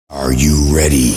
Are you ready?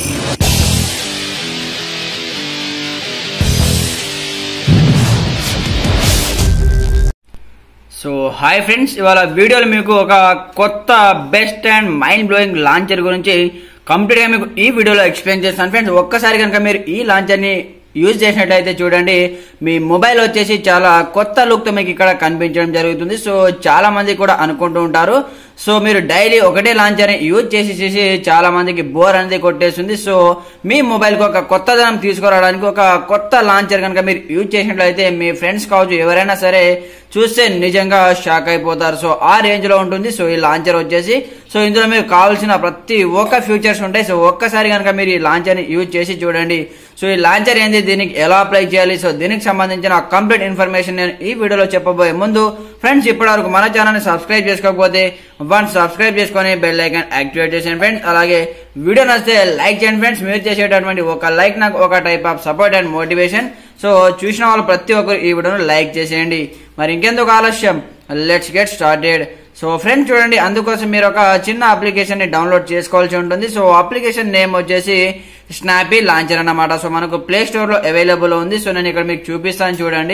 So hi friends ఇవాళ వీడియోలో మీకు ఒక కొత్త best and mind blowing launcher గురించి కంప్లీట్గా మీకు ఈ వీడియోలో ఎక్స్ప్లెయిన్ చేస్తాను ఫ్రెండ్స్ ఒక్కసారి కనుక మీరు ఈ లాంచర్ని యూజ్ చేసినట్టయితే చూడండి మీ మొబైల్ వచ్చేసి చాలా కొత్త లుక్తో మీకు ఇక్కడ కనిపించడం జరుగుతుంది సో చాలా మంది కూడా అనుకుంటూ ఉంటారు సో మీరు డైలీ ఒకటే లాంచర్ని యూజ్ చేసి చేసి చాలా మందికి బోర్ అనేది కొట్టేస్తుంది సో మీ మొబైల్కి ఒక కొత్తదనం తీసుకురావడానికి ఒక కొత్త లాంచర్ కనుక మీరు యూజ్ చేసినట్లయితే మీ ఫ్రెండ్స్ కావచ్చు ఎవరైనా సరే చూస్తే నిజంగా షాక్ అయిపోతారు సో ఆ రేంజ్ లో ఉంటుంది సో ఈ లాంచర్ వచ్చేసి సో ఇందులో మీకు కావాల్సిన ప్రతి ఒక్క ఫ్యూచర్స్ ఉంటాయి సో ఒక్కసారి కనుక మీరు ఈ లాంచర్ ని యూజ్ చేసి చూడండి సో ఈ లాంచర్ ఏంది దీనికి ఎలా అప్లై చేయాలి సో దీనికి సంబంధించిన కంప్లీట్ ఇన్ఫర్మేషన్ నేను ఈ వీడియోలో చెప్పబోయే ముందు ఫ్రెండ్స్ ఇప్పటివరకు మన ఛానల్ ని సబ్స్క్రైబ్ చేసుకోకపోతే వన్ సబ్స్క్రైబ్ చేసుకొని బెల్ ఐకాన్ యాక్టివేట్ చేసేయండి ఫ్రెండ్స్ అలాగే వీడియో నచ్చితే లైక్ చేయండి ఫ్రెండ్స్ మీరు చేసేటటువంటి ఒక లైక్ నాకు ఒక type of support and motivation so చూసిన వాళ్ళు ప్రతి ఒక్కరు ఈ వీడియోను లైక్ చేసేయండి మరి ఇంకెందుకు ఆలస్యం let's get started so friends చూడండి అందుకోసం మీరు ఒక చిన్న అప్లికేషన్ ని డౌన్లోడ్ చేసుకోవాల్సి ఉంటుంది సో అప్లికేషన్ నేమ్ వచ్చేసి స్నాపీ లాంచర్ అన్నమాట సో మనకు ప్లే స్టోర్ లో అవైలబుల్ ఉంది సో నేను ఇక్కడ మీకు చూపిస్తాను చూడండి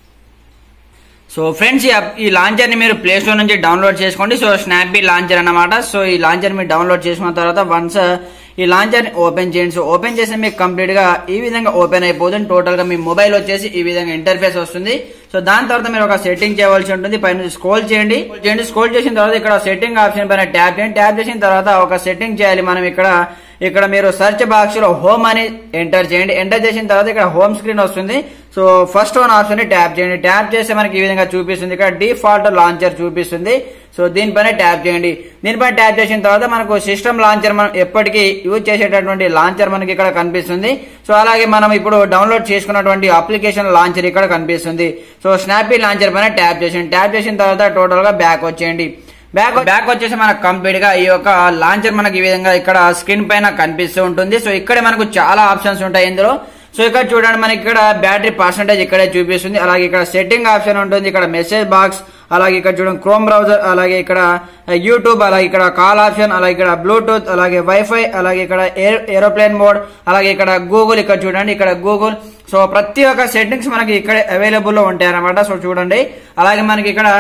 సో ఫ్రెండ్స్ ఈ అప్- ఈ లాంచర్ ని మీరు ప్లే స్టోర్ నుంచి డౌన్లోడ్ చేసుకోండి సో స్నాపీ లాంచర్ అన్నమాట సో ఈ లాంచర్ మీరు డౌన్లోడ్ చేసుకున్న తర్వాత వన్స్ ఈ లాంచర్ ని ఓపెన్ చేయండి సో ఓపెన్ చేస్తే మీకు కంప్లీట్ గా ఈ విధంగా ఓపెన్ అయిపోతుంది టోటల్ గా మీ మొబైల్ వచ్చేసి ఈ విధంగా ఇంటర్ఫేస్ వస్తుంది సో దాని తర్వాత మీరు ఒక సెట్టింగ్ చేయవలసి ఉంటుంది పైన స్క్రోల్ చేయండి చేయండి స్క్రోల్ చేసిన తర్వాత ఇక్కడ సెట్టింగ్ ఆప్షన్ పైన ట్యాప్ చేయండి ట్యాప్ చేసిన తర్వాత ఒక సెట్టింగ్ చేయాలి మనం ఇక్కడ ఇక్కడ మీరు సెర్చ్ బాక్స్ లో హోమ్ అని ఎంటర్ చేయండి ఎంటర్ చేసిన తర్వాత ఇక్కడ హోమ్ స్క్రీన్ వస్తుంది సో ఫస్ట్ వన్ ఆప్షన్ ని ట్యాప్ చేయండి ట్యాప్ చేస్తే మనకి ఈ విధంగా చూపిస్తుంది ఇక్కడ డిఫాల్ట్ లాంచర్ చూపిస్తుంది సో దీనిపైన ట్యాప్ చేయండి దీనిపైన ట్యాప్ చేసిన తర్వాత మనకు సిస్టమ్ లాంచర్ మనం ఎప్పటికీ యూజ్ చేసేటటువంటి లాంచర్ మనకి ఇక్కడ కనిపిస్తుంది సో అలాగే మనం ఇప్పుడు డౌన్లోడ్ చేసుకున్నటువంటి అప్లికేషన్ లాంచర్ ఇక్కడ కనిపిస్తుంది సో స్నాపీ లాంచర్ పైన ట్యాప్ చేయండి ట్యాప్ చేసిన తర్వాత టోటల్ గా బ్యాక్ వచ్చేయండి బ్యాక్ బ్యాక్ వచ్చేసి మనకు కంప్లీట్ గా ఈ యొక్క లాంచర్ మనకి ఈ విధంగా ఇక్కడ స్క్రీన్ పైన కనిపిస్తూ ఉంటుంది సో ఇక్కడ మనకు చాలా ఆప్షన్స్ ఉంటాయి ఇందులో సో ఇక్కడ చూడండి మనకి ఇక్కడ బ్యాటరీ పర్సంటేజ్ ఇక్కడే చూపిస్తుంది అలాగే ఇక్కడ సెట్టింగ్ ఆప్షన్ ఉంటుంది ఇక్కడ మెసేజ్ బాక్స్ అలాగే ఇక్కడ చూడండి క్రోమ్ బ్రౌజర్ అలాగే ఇక్కడ యూట్యూబ్ అలాగే ఇక్కడ కాల్ ఆప్షన్ అలాగే ఇక్కడ బ్లూటూత్ అలాగే వైఫై అలాగే ఇక్కడ ఏరోప్లేన్ మోడ్ అలాగే ఇక్కడ గూగుల్ ఇక్కడ చూడండి ఇక్కడ గూగుల్ సో ప్రతి ఒక్క సెట్టింగ్స్ మనకి ఇక్కడ అవైలబుల్ లో ఉంటాయి అనమాట సో చూడండి అలాగే మనకి ఇక్కడ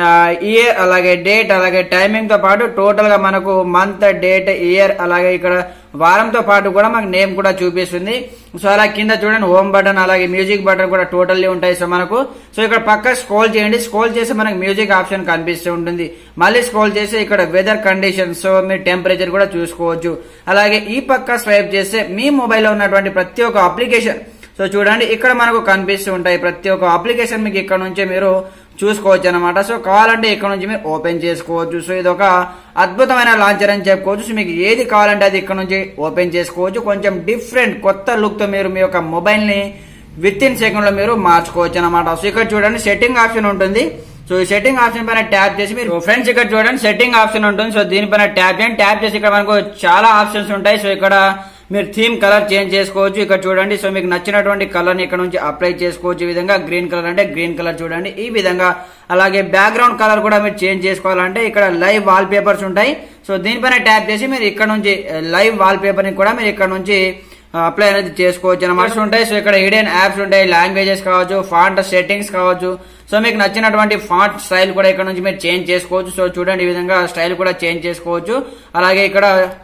ఇయర్ అలాగే డేట్ అలాగే టైమింగ్ తో పాటు టోటల్ గా మనకు మంత్ డేట్ ఇయర్ అలాగే ఇక్కడ వారంతో పాటు కూడా మనకు నేమ్ కూడా చూపిస్తుంది సో అలా కింద చూడండి హోమ్ బటన్ అలాగే మ్యూజిక్ బటన్ కూడా టోటల్లీ ఉంటాయి సో మనకు సో ఇక్కడ పక్క స్క్రోల్ చేయండి స్క్రోల్ చేసి మనకు మ్యూజిక్ ఆప్షన్ కనిపిస్తూ ఉంటుంది మళ్ళీ స్క్రోల్ చేసి ఇక్కడ వెదర్ కండిషన్ సో మీరు టెంపరేచర్ కూడా చూసుకోవచ్చు అలాగే ఈ పక్క స్వైప్ చేస్తే మీ మొబైల్లో ఉన్నటువంటి ప్రతి ఒక్క అప్లికేషన్ సో చూడండి ఇక్కడ మనకు కనిపిస్తూ ఉంటాయి ప్రతి ఒక్క అప్లికేషన్ మీకు ఇక్కడ నుంచే మీరు చూసుకోవచ్చు అనమాట సో కావాలంటే ఇక్కడ నుంచి మీరు ఓపెన్ చేసుకోవచ్చు సో ఇది ఒక అద్భుతమైన లాంచర్ అని చెప్పుకోవచ్చు సో మీకు ఏది కావాలంటే అది ఇక్కడ నుంచి ఓపెన్ చేసుకోవచ్చు కొంచెం డిఫరెంట్ కొత్త లుక్ తో మీరు మీ యొక్క మొబైల్ ని విత్ ఇన్ సెకండ్ లో మీరు మార్చుకోవచ్చు అనమాట సో ఇక్కడ చూడండి సెట్టింగ్ ఆప్షన్ ఉంటుంది సో ఈ సెట్టింగ్ ఆప్షన్ పైన ట్యాప్ చేసి మీరు ఫ్రెండ్స్ ఇక్కడ చూడండి సెట్టింగ్ ఆప్షన్ ఉంటుంది సో దీనిపైన ట్యాప్ చేయండి ట్యాప్ చేసి ఇక్కడ మనకు చాలా ఆప్షన్స్ ఉంటాయి సో ఇక్కడ మీరు థీమ్ కలర్ చేంజ్ చేసుకోవచ్చు ఇక్కడ చూడండి సో మీకు నచ్చినటువంటి కలర్ ని ఇక్కడ నుంచి అప్లై చేసుకోవచ్చు ఈ విధంగా గ్రీన్ కలర్ అంటే గ్రీన్ కలర్ చూడండి ఈ విధంగా అలాగే బ్యాక్గ్రౌండ్ కలర్ కూడా మీరు చేంజ్ చేసుకోవాలంటే ఇక్కడ లైవ్ వాల్ పేపర్స్ ఉంటాయి సో దీనిపైన ట్యాప్ చేసి మీరు ఇక్కడ నుంచి లైవ్ వాల్ పేపర్ ని కూడా మీరు ఇక్కడ నుంచి అప్లై అనేది చేసుకోవచ్చు అనమాట ఉంటాయి సో ఇక్కడ హిడెన్ యాప్స్ ఉంటాయి లాంగ్వేజెస్ కావచ్చు ఫాంట్ సెట్టింగ్స్ కావచ్చు సో మీకు నచ్చినటువంటి ఫాంట్ స్టైల్ కూడా ఇక్కడ నుంచి మీరు చేంజ్ చేసుకోవచ్చు సో చూడండి ఈ విధంగా స్టైల్ కూడా చేంజ్ చేసుకోవచ్చు అలాగే ఇక్కడ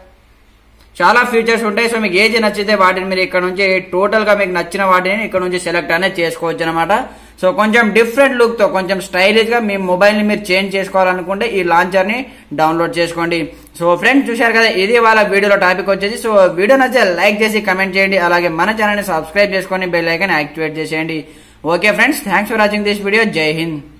చాలా ఫీచర్స్ ఉంటాయి సో మీకు ఏది నచ్చితే వాటిని మీరు ఇక్కడ నుంచి టోటల్ గా మీకు నచ్చిన వాటిని ఇక్కడ నుంచి సెలెక్ట్ అనేది చేసుకోవచ్చు అనమాట సో కొంచెం డిఫరెంట్ లుక్ తో కొంచెం స్టైలిష్ గా మీ మొబైల్ ని మీరు చేంజ్ చేసుకోవాలనుకుంటే ఈ లాంచర్ ని డౌన్లోడ్ చేసుకోండి సో ఫ్రెండ్స్ చూశారు కదా ఇది వాళ్ళ వీడియోలో టాపిక్ వచ్చేసి సో వీడియో నచ్చితే లైక్ చేసి కమెంట్ చేయండి అలాగే మన ఛానల్ ని సబ్స్క్రైబ్ చేసుకొని బెల్ ఐకాన్ యాక్టివేట్ చేసేయండి okay friends thanks for watching this video జై హింద్